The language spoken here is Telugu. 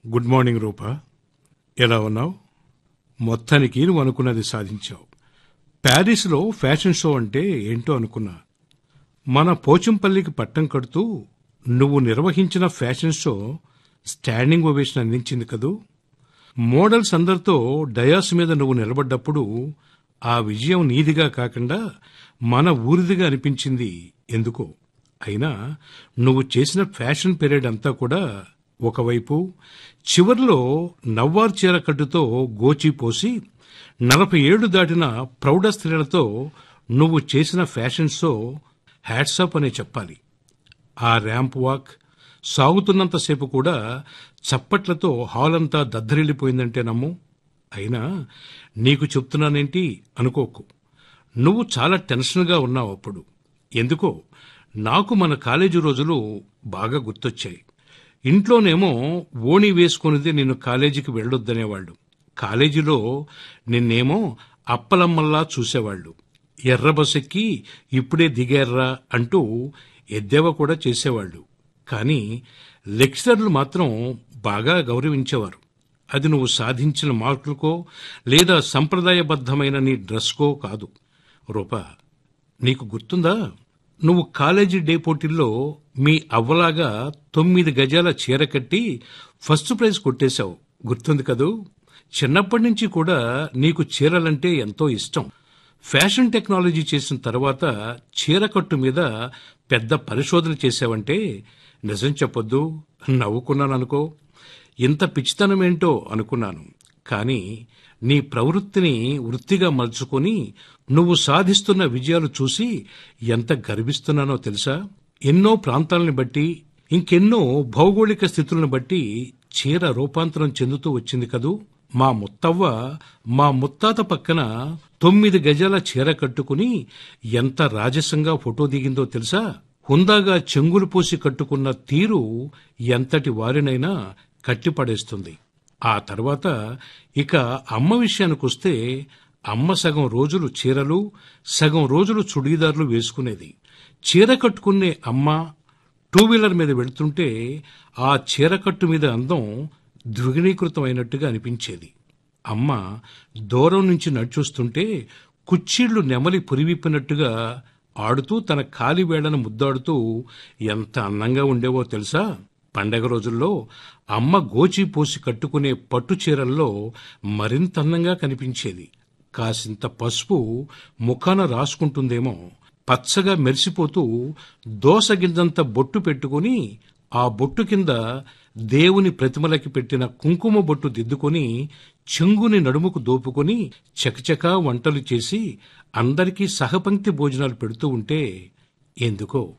గుడ్ మార్నింగ్ రూపా ఎలా ఉన్నావు మొత్తానికి నువ్వు అనుకున్నది సాధించావు ప్యారిస్లో ఫ్యాషన్ షో అంటే ఏంటో అనుకున్నా మన పోచంపల్లికి పట్టం కడుతూ నువ్వు నిర్వహించిన ఫ్యాషన్ షో స్టాండింగ్ ఓవేషన్ అందించింది కదూ మోడల్స్ అందరితో డయాస్ మీద నువ్వు నిలబడ్డప్పుడు ఆ విజయం నీదిగా కాకుండా మన ఊరిదిగా అనిపించింది ఎందుకో అయినా నువ్వు చేసిన ఫ్యాషన్ పీరియడ్ అంతా కూడా ఒకవైపు చివర్లో నవ్వారు చీర కట్టుతో గోచి పోసి నలభై ఏళ్లు దాటిన ప్రౌఢ స్త్రీలతో నువ్వు చేసిన ఫ్యాషన్ షో హ్యాట్సాప్ అనే చెప్పాలి ఆ ర్యాంప్ వాక్ సాగుతున్నంతసేపు కూడా చప్పట్లతో హాల్ అంతా దద్దరిల్లిపోయిందంటే నమ్ము అయినా నీకు చెప్తున్నానేంటి అనుకోకు నువ్వు చాలా టెన్షన్గా ఉన్నావు అప్పుడు ఎందుకో నాకు మన కాలేజీ రోజులు బాగా గుర్తొచ్చాయి ఇంట్లోనేమో ఓణి వేసుకునేది నిన్ను కాలేజీకి వెళ్ళొద్దనేవాళ్ళు కాలేజీలో నిన్నేమో అప్పలమ్మల్లా చూసేవాళ్ళు ఎర్ర బస్సెక్కి ఇప్పుడే దిగారా అంటూ ఎద్దేవా కూడా చేసేవాళ్ళు కానీ లెక్చరర్లు మాత్రం బాగా గౌరవించేవారు అది నువ్వు సాధించిన మార్కులకో లేదా సంప్రదాయబద్ధమైన నీ డ్రెస్కో కాదు రూపా నీకు గుర్తుందా నువ్వు కాలేజీ డే పోటీల్లో మీ అవ్వలాగా తొమ్మిది గజాల చీర కట్టి ఫస్ట్ ప్రైజ్ కొట్టేశావు గుర్తుంది కదూ చిన్నప్పటి నుంచి కూడా నీకు చీరలంటే ఎంతో ఇష్టం ఫ్యాషన్ టెక్నాలజీ చేసిన తర్వాత చీర కట్టు మీద పెద్ద పరిశోధన చేశావంటే నిజం చెప్పొద్దు నవ్వుకున్నాననుకో ఇంత పిచ్చితనమేంటో అనుకున్నాను కానీ నీ ప్రవృత్తిని వృత్తిగా మలుచుకొని నువ్వు సాధిస్తున్న విజయాలు చూసి ఎంత గర్విస్తున్నానో తెలుసా ఎన్నో ప్రాంతాలను బట్టి ఇంకెన్నో భౌగోళిక స్థితులను బట్టి చీర రూపాంతరం చెందుతూ వచ్చింది కదూ మా ముత్తవ్వ మా ముత్తాత పక్కన తొమ్మిది గజాల చీర కట్టుకుని ఎంత రాజసంగా ఫోటో దిగిందో తెలుసా హుందాగా చెంగులు పోసి కట్టుకున్న తీరు ఎంతటి వారినైనా కట్టిపడేస్తుంది ఆ తర్వాత ఇక అమ్మ విషయానికొస్తే అమ్మ సగం రోజులు చీరలు సగం రోజులు చుడీదార్లు వేసుకునేది చీర కట్టుకునే అమ్మ టూ వీలర్ మీద వెళుతుంటే ఆ చీరకట్టు మీద అందం ద్విగుణీకృతమైనట్టుగా అనిపించేది అమ్మ దూరం నుంచి నడిచొస్తుంటే కుచ్చీళ్లు నెమలి పురివిప్పినట్టుగా ఆడుతూ తన కాలి వేళ్లను ముద్దాడుతూ ఎంత అందంగా ఉండేవో తెలుసా పండగ రోజుల్లో అమ్మ గోచి పోసి కట్టుకునే పట్టు చీరల్లో మరింత అందంగా కనిపించేది కాసింత పసుపు ముఖాన రాసుకుంటుందేమో పచ్చగా మెరిసిపోతూ దోసగింజంత బొట్టు పెట్టుకుని ఆ బొట్టు కింద దేవుని ప్రతిమలకి పెట్టిన కుంకుమ బొట్టు దిద్దుకొని చెంగుని నడుముకు దోపుకొని చకచకా వంటలు చేసి అందరికీ సహపంక్తి భోజనాలు పెడుతూ ఉంటే ఎందుకో